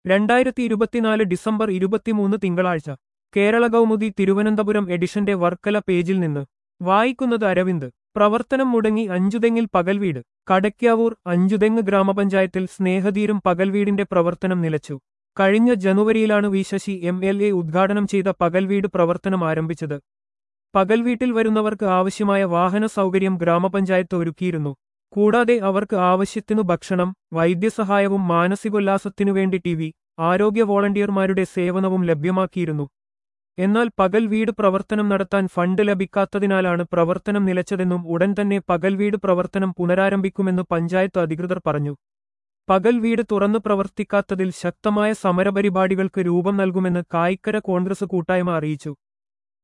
രണ്ടായിരത്തി ഇരുപത്തിനാല് ഡിസംബർ ഇരുപത്തിമൂന്ന് തിങ്കളാഴ്ച കേരള കൗമുദി തിരുവനന്തപുരം എഡിഷന്റെ വർക്കല പേജിൽ നിന്ന് വായിക്കുന്നത് അരവിന്ദ് പ്രവർത്തനം മുടങ്ങി അഞ്ചുതെങ്ങിൽ പകൽവീട് കടയ്ക്കാവൂർ അഞ്ചുതെങ്ങ് ഗ്രാമപഞ്ചായത്തിൽ സ്നേഹതീരും പകൽവീടിന്റെ പ്രവർത്തനം നിലച്ചു കഴിഞ്ഞ ജനുവരിയിലാണ് V Sasi M L A ഉദ്ഘാടനം ചെയ്ത പകൽവീട് പ്രവർത്തനം ആരംഭിച്ചത് പകൽവീട്ടിൽ വരുന്നവർക്ക് ആവശ്യമായ വാഹന സൗകര്യം ഗ്രാമപഞ്ചായത്ത് ഒരുക്കിയിരുന്നു കൂടാതെ അവർക്ക് ആവശ്യത്തിനു ഭക്ഷണം വൈദ്യസഹായവും മാനസികോല്ലാസത്തിനു വേണ്ടി ടി വി ആരോഗ്യ വോളണ്ടിയർമാരുടെ സേവനവും ലഭ്യമാക്കിയിരുന്നു എന്നാൽ പകൽ വീട് പ്രവർത്തനം നടത്താൻ ഫണ്ട് ലഭിക്കാത്തതിനാലാണ് പ്രവർത്തനം നിലച്ചതെന്നും ഉടൻ തന്നെ പകൽ വീട് പ്രവർത്തനം പുനരാരംഭിക്കുമെന്ന് പഞ്ചായത്ത് അധികൃതർ പറഞ്ഞു പകൽ വീട് തുറന്നു പ്രവർത്തിക്കാത്തതിൽ ശക്തമായ സമരപരിപാടികൾക്ക് രൂപം നൽകുമെന്ന് കായിക്കര കോൺഗ്രസ് കൂട്ടായ്മ അറിയിച്ചു